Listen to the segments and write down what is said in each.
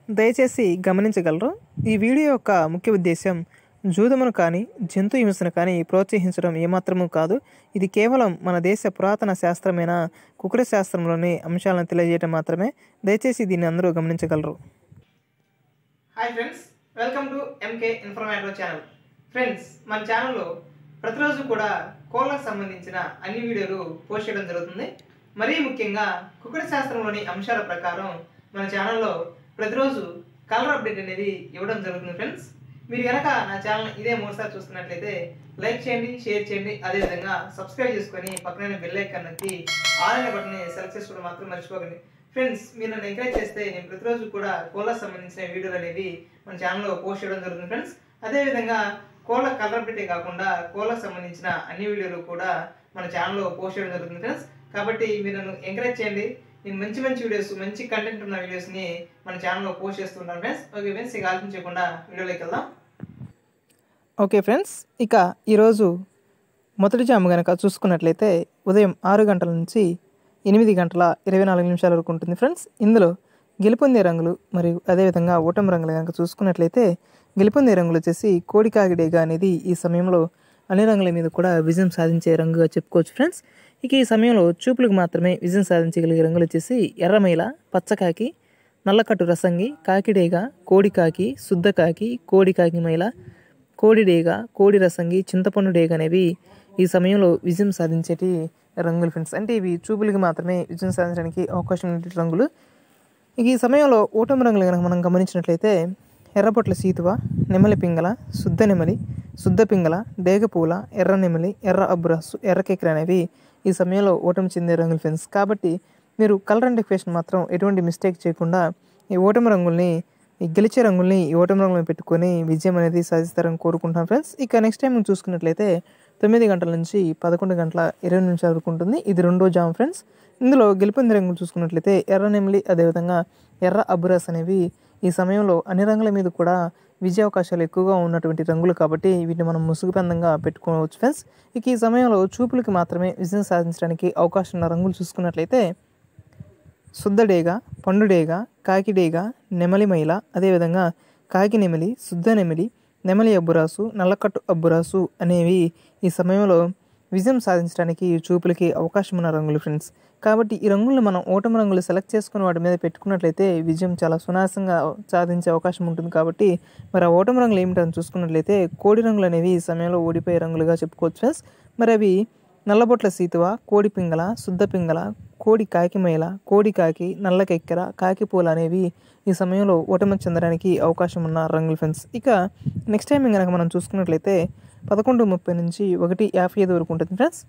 దయచేసి గమనించగలరు ఈ వీడియో యొక్క ముఖ్య ఉద్దేశం జూదమును కానీ జంతు హింసను కానీ ప్రోత్సహించడం ఏమాత్రమూ కాదు ఇది కేవలం మన దేశ పురాతన శాస్త్రమైన కుకుర శాస్త్రంలోని అంశాలను తెలియజేయడం మాత్రమే దయచేసి దీన్ని అందరూ గమనించగలరు hi friends welcome to MK informative channel friends మన ఛానల్లో ప్రతిరోజు కూడా కోళ్ళకు సంబంధించిన అన్ని వీడియోలు పోస్ట్ చేయడం జరుగుతుంది మరీ ముఖ్యంగా కుకుడ శాస్త్రంలోని అంశాల ప్రకారం మన ఛానల్లో ప్రతిరోజు కలర్ అప్డేట్ అనేది ఇవ్వడం జరుగుతుంది ఫ్రెండ్స్ మీరు కనుక నా ఛానల్ ఇదే మూడుసార్లు చూస్తున్నట్లయితే లైక్ చేయండి షేర్ చేయండి అదేవిధంగా సబ్స్క్రైబ్ చేసుకొని పక్కన బెల్ ఐకాన్ నొక్కి ఆల్ అనే బటన్ని సెలెక్ట్ చేసుకోవడం మాత్రం మర్చిపోకండి ఫ్రెండ్స్ మీరు నన్ను ఎంకరేజ్ చేస్తే నేను ప్రతిరోజు కూడా కోళ్ళకు సంబంధించిన వీడియోలు అనేవి మన ఛానల్లో పోస్ట్ చేయడం జరుగుతుంది ఫ్రెండ్స్ అదేవిధంగా కోళ్ళ కలర్ పెట్టే కాకుండా కోళ్ళకు సంబంధించిన అన్ని వీడియోలు కూడా మన ఛానల్లో పోస్ట్ చేయడం జరుగుతుంది ఫ్రెండ్స్ కాబట్టి మీరు నన్ను ఎంకరేజ్ చేయండి నేను మంచి మంచి వీడియోస్ మంచి కంటెంట్ ఉన్న వీడియోస్ని మన ఛానల్లో పోస్ట్ చేస్తుంటాను ఫ్రెండ్స్ ఓకే ఫ్రెండ్స్ ఇక ఆలోచించకుండా వీడియోలోకి వెళ్దాం ఓకే ఫ్రెండ్స్ ఇక ఈరోజు మొదటి జాము కనుక చూసుకున్నట్లయితే ఉదయం ఆరు గంటల నుంచి ఎనిమిది గంటల ఇరవై నాలుగు నిమిషాల వరకు ఉంటుంది ఫ్రెండ్స్ ఇందులో గెలుపొందే రంగులు మరియు అదేవిధంగా ఓటమి రంగులు కనుక చూసుకున్నట్లయితే గెలుపొందే రంగులు వచ్చేసి కోడికాగిడేగా అనేది ఈ సమయంలో అన్ని రంగుల మీద కూడా విజయం సాధించే రంగుగా చెప్పుకోవచ్చు ఫ్రెండ్స్ ఇక ఈ సమయంలో చూపులకు మాత్రమే విజయం సాధించగలిగే రంగులు వచ్చేసి ఎర్రమైల పచ్చకాకి నల్లకట్టు రసంగి కాకిడేగ కోడికాకి శుద్ధకాకి కోడికాకి మైల కోడిడేగ కోడి రసంగి చింతపండు డేగ అనేవి ఈ సమయంలో విజయం సాధించేటి రంగులు ఫ్రెండ్స్ అంటే ఇవి చూపులకి మాత్రమే విజయం సాధించడానికి అవకాశం ఉండే రంగులు ఇక ఈ సమయంలో ఓటమి రంగులు కనుక మనం గమనించినట్లయితే ఎర్రపొట్ల సీతువ నెమలి పింగళ శుద్ధ నెమలి శుద్ధ పింగళ డేగపూల ఎర్ర నెమలి ఎర్ర అబ్బురాసు ఎర్ర కేకర అనేవి ఈ సమయంలో ఓటమి చెందే రంగులు ఫ్రెండ్స్ కాబట్టి మీరు కలర్ అండ్ మాత్రం ఎటువంటి మిస్టేక్ చేయకుండా ఈ ఓటమి రంగుల్ని ఈ గెలిచే రంగుల్ని ఈ ఓటమి రంగులను పెట్టుకొని విజయం అనేది సాధిస్తారని కోరుకుంటాం ఫ్రెండ్స్ ఇక నెక్స్ట్ టైం చూసుకున్నట్లయితే తొమ్మిది గంటల నుంచి పదకొండు గంటల ఇరవై నిమిషాల వరకు ఉంటుంది ఇది రెండో జామ్ ఫ్రెండ్స్ ఇందులో గెలుపొంది రంగులు చూసుకున్నట్లయితే ఎర్ర నెమలి అదేవిధంగా ఎర్ర అబ్బురాస్ అనేవి ఈ సమయంలో అన్ని రంగుల మీద కూడా విజయ అవకాశాలు ఎక్కువగా ఉన్నటువంటి రంగులు కాబట్టి వీటిని మనం ముసుగుబందంగా పెట్టుకోవచ్చు ఫ్రెండ్స్ ఇక ఈ సమయంలో చూపులకి మాత్రమే విజయం సాధించడానికి అవకాశం ఉన్న రంగులు చూసుకున్నట్లయితే శుద్ధడేగ పండుడేగ కాకిడేగ నెమలి మైల అదేవిధంగా కాకి నెమలి శుద్ధ నెమలి నెమలి అబ్బురాసు నల్లకట్టు అబ్బురాసు అనేవి ఈ సమయంలో విజయం సాధించడానికి ఈ చూపులకి అవకాశం ఉన్న రంగులు ఫ్రెండ్స్ కాబట్టి ఈ రంగులను మనం ఓటమి రంగులు సెలెక్ట్ చేసుకుని వాటి మీద పెట్టుకున్నట్లయితే విజయం చాలా సునాసంగా సాధించే అవకాశం ఉంటుంది కాబట్టి మరి ఆ ఓటమి రంగులు ఏమిటని చూసుకున్నట్లయితే కోడి రంగులు అనేవి ఈ సమయంలో ఓడిపోయే రంగులుగా చెప్పుకోవచ్చు ఫ్రెండ్స్ మరి అవి నల్లబొట్ల సీతువ కోడి పింగళ శుద్ధ పింగళ కోడి కాకిమైల కోడి కాకి నల్ల కెక్కెర కాకి పూల అనేవి ఈ సమయంలో ఓటమి చెందడానికి అవకాశం ఉన్న రంగులు ఫ్రెండ్స్ ఇక నెక్స్ట్ టైం కనుక మనం చూసుకున్నట్లయితే పదకొండు ముప్పై నుంచి ఒకటి యాభై ఐదు వరకు ఉంటుంది ఫ్రెండ్స్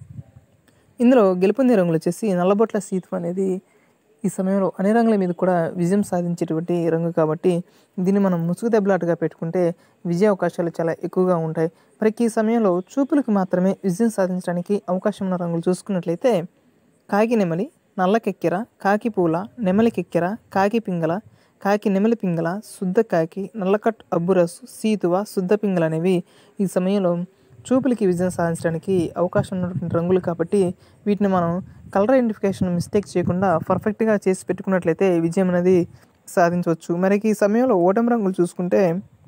ఇందులో గెలుపొందే రంగులు వచ్చేసి నల్లబొట్ల సీతు అనేది ఈ సమయంలో అన్ని రంగుల మీద కూడా విజయం సాధించేటువంటి రంగు కాబట్టి దీన్ని మనం ముసుగు దెబ్బలాటగా పెట్టుకుంటే విజయ అవకాశాలు చాలా ఎక్కువగా ఉంటాయి మరి ఈ సమయంలో చూపులకు మాత్రమే విజయం సాధించడానికి అవకాశం ఉన్న రంగులు చూసుకున్నట్లయితే కాకి నెమలి నల్ల కెక్కెర కాకి పూల నెమలి కెక్కెర కాకి పింగళ కాకి నెమలి పింగళ శుద్ధ కాకి నల్లకట్ అబ్బురసు సీతువ శుద్ధ పింగళ అనేవి ఈ సమయంలో చూపులకి విజయం సాధించడానికి అవకాశం ఉన్నటువంటి రంగులు కాబట్టి వీటిని మనం కలర్ ఐడెంటిఫికేషన్ మిస్టేక్ చేయకుండా పర్ఫెక్ట్గా చేసి పెట్టుకున్నట్లయితే విజయం అనేది సాధించవచ్చు మరి ఈ సమయంలో ఓటమి రంగులు చూసుకుంటే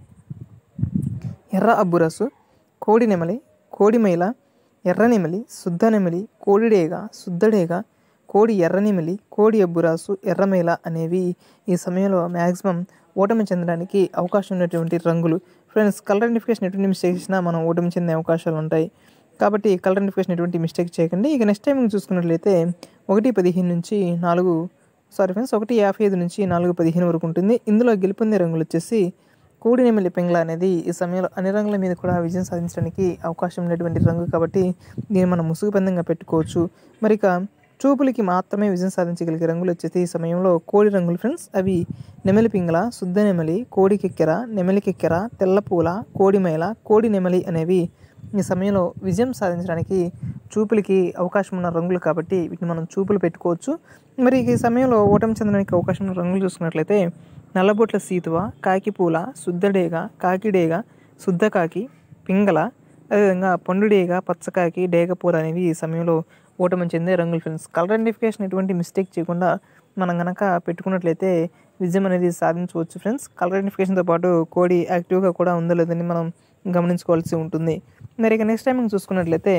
ఎర్ర అబ్బురసు కోడి నెమలి కోడి మైల ఎర్ర నెమలి శుద్ధ నెమలి కోడిడేగ శుద్ధడేగ కోడి ఎర్ర నెమలి కోడి అబ్బురాసు ఎర్రమైల అనేవి ఈ సమయంలో మ్యాక్సిమం ఓటమి చెందడానికి అవకాశం ఉన్నటువంటి రంగులు ఫ్రెండ్స్ కలర్ ఐడెంటిఫికేషన్ ఎటువంటి మిస్టేక్ చేసినా మనం ఓటమి చెందే అవకాశాలు ఉంటాయి కాబట్టి కలర్ ఐడెంటిఫికేషన్ ఎటువంటి మిస్టేక్ చేయకండి ఇక నెక్స్ట్ టైం చూసుకున్నట్లయితే ఒకటి పదిహేను నుంచి నాలుగు సారీ ఫ్రెండ్స్ ఒకటి యాభై ఐదు నుంచి నాలుగు పదిహేను వరకు ఉంటుంది ఇందులో గెలుపొందే రంగులు వచ్చేసి కోడి నెమలి పెంగ్ల అనేది ఈ సమయంలో అన్ని రంగుల మీద కూడా విజయం సాధించడానికి అవకాశం ఉన్నటువంటి రంగు కాబట్టి దీన్ని మనం ముసుగు పందంగా పెట్టుకోవచ్చు మరి ఇక చూపులకి మాత్రమే విజయం సాధించగలిగే రంగులు వచ్చేసి ఈ సమయంలో కోడి రంగులు ఫ్రెండ్స్ అవి నెమలి పింగళ శుద్ధ నెమలి కోడి కెక్కెర నెమలి కెక్కెర తెల్లపూల కోడి మైల కోడి నెమలి అనేవి ఈ సమయంలో విజయం సాధించడానికి చూపులకి అవకాశం ఉన్న రంగులు కాబట్టి వీటిని మనం చూపులు పెట్టుకోవచ్చు మరి ఈ సమయంలో ఓటమి చెందడానికి అవకాశం ఉన్న రంగులు చూసుకున్నట్లయితే నల్లబొట్ల సీతువ కాకిపూల శుద్ధడేగ కాకిడేగ శుద్ధ కాకి పింగళ అదేవిధంగా పండుడేగ పచ్చకాకి డేగపూల అనేవి ఈ సమయంలో ఓటమి చెందే రంగులు ఫ్రెండ్స్ కలర్ ఐడెంటిఫికేషన్ ఎటువంటి మిస్టేక్ చేయకుండా మనం గనక పెట్టుకున్నట్లయితే విజయం అనేది సాధించవచ్చు ఫ్రెండ్స్ కలర్ ఐడెంటిఫికేషన్తో పాటు కోడి యాక్టివ్గా కూడా ఉందో లేదని మనం గమనించుకోవాల్సి ఉంటుంది మరి ఇక నెక్స్ట్ టైమింగ్ చూసుకున్నట్లయితే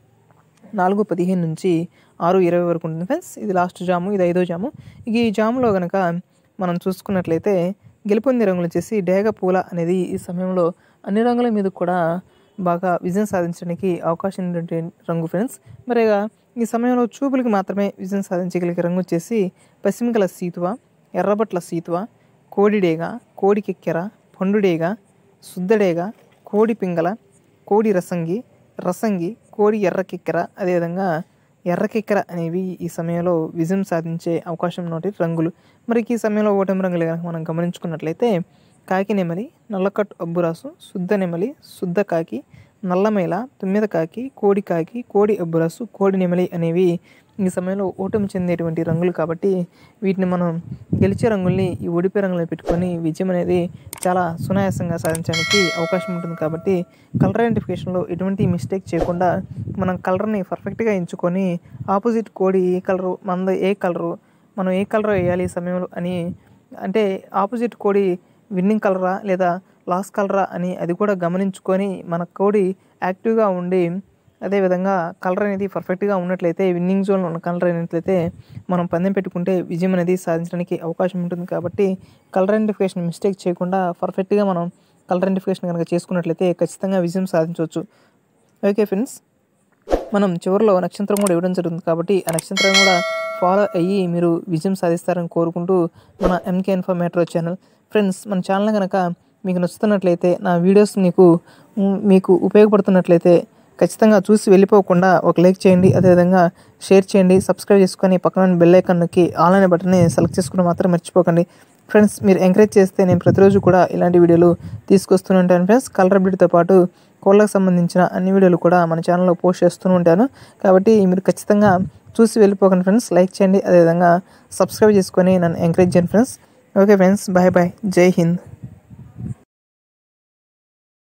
నాలుగు పదిహేను నుంచి ఆరు ఇరవై వరకు ఉంటుంది ఫ్రెండ్స్ ఇది లాస్ట్ జాము ఇది ఐదో జాము ఇక ఈ జాములో కనుక మనం చూసుకున్నట్లయితే గెలుపొంది రంగులు వచ్చేసి డేగ పూల అనేది ఈ సమయంలో అన్ని రంగుల మీద కూడా బాగా విజయం సాధించడానికి అవకాశం ఉన్నటువంటి రంగు ఫ్రెండ్స్ మరి ఇక ఈ సమయంలో చూపులకి మాత్రమే విజయం సాధించగలిగే రంగు వచ్చేసి పశ్చిమకల సీతువ ఎర్రబట్ల సీతువ కోడిడేగ కోడికెక్కెర పండుడేగ శుద్ధడేగ కోడి పింగళ కోడి రసంగి రసంగి కోడి ఎర్రకెక్కెర అదేవిధంగా ఎర్రకెక్కెర అనేవి ఈ సమయంలో విజయం సాధించే అవకాశం ఉన్నటువంటి రంగులు మరి ఈ సమయంలో ఓటమి రంగులు కనుక మనం గమనించుకున్నట్లయితే కాకి నెమలి నల్లకట్టు అబ్బురాసు శుద్ధ నెమలి శుద్ధ కాకి నల్లమేల తుమ్మిద కాకి కోడి కాకి కోడి అబ్బురాసు కోడి నెమలి అనేవి ఈ సమయంలో ఓటమి చెందేటువంటి రంగులు కాబట్టి వీటిని మనం గెలిచే రంగుల్ని ఈ ఓడిపోయే రంగులను పెట్టుకొని విజయం అనేది చాలా సునాయాసంగా సాధించడానికి అవకాశం ఉంటుంది కాబట్టి కలర్ ఐడెంటిఫికేషన్లో ఎటువంటి మిస్టేక్ చేయకుండా మనం కలర్ని పర్ఫెక్ట్గా ఎంచుకొని ఆపోజిట్ కోడి ఏ కలరు మనది ఏ కలరు మనం ఏ కలర్ వేయాలి ఈ సమయంలో అని అంటే ఆపోజిట్ కోడి విన్నింగ్ కలరా లేదా లాస్ కలరా అని అది కూడా గమనించుకొని మన కోడి యాక్టివ్గా ఉండి అదేవిధంగా కలర్ అనేది పర్ఫెక్ట్గా ఉన్నట్లయితే విన్నింగ్ జోన్లో ఉన్న కలర్ అయినట్లయితే మనం పందెం పెట్టుకుంటే విజయం అనేది సాధించడానికి అవకాశం ఉంటుంది కాబట్టి కలర్ ఐడెంటిఫికేషన్ మిస్టేక్ చేయకుండా పర్ఫెక్ట్గా మనం కలర్ ఐడెంటిఫికేషన్ కనుక చేసుకున్నట్లయితే ఖచ్చితంగా విజయం సాధించవచ్చు ఓకే ఫ్రెండ్స్ మనం చివరిలో నక్షత్రం కూడా ఇవ్వడం జరుగుతుంది కాబట్టి ఆ నక్షత్రం కూడా ఫాలో అయ్యి మీరు విజయం సాధిస్తారని కోరుకుంటూ మన ఎంకే ఇన్ఫర్మేటర్ ఛానల్ ఫ్రెండ్స్ మన ఛానల్ కనుక మీకు నచ్చుతున్నట్లయితే నా వీడియోస్ మీకు మీకు ఉపయోగపడుతున్నట్లయితే ఖచ్చితంగా చూసి వెళ్ళిపోకుండా ఒక లైక్ చేయండి అదేవిధంగా షేర్ చేయండి సబ్స్క్రైబ్ చేసుకొని పక్కన బెల్ ఐకాన్ నొక్కి ఆల్ అనే బటన్ని సెలెక్ట్ చేసుకుని మాత్రం మర్చిపోకండి ఫ్రెండ్స్ మీరు ఎంకరేజ్ చేస్తే నేను ప్రతిరోజు కూడా ఇలాంటి వీడియోలు తీసుకొస్తూనే ఉంటాను ఫ్రెండ్స్ కలర్ అప్డేట్తో పాటు కోళ్ళకు సంబంధించిన అన్ని వీడియోలు కూడా మన ఛానల్లో పోస్ట్ చేస్తూనే ఉంటాను కాబట్టి మీరు ఖచ్చితంగా చూసి వెళ్ళిపోకండి ఫ్రెండ్స్ లైక్ చేయండి అదేవిధంగా సబ్స్క్రైబ్ చేసుకొని నన్ను ఎంకరేజ్ చేయండి friends okay friends bye bye Jai Hind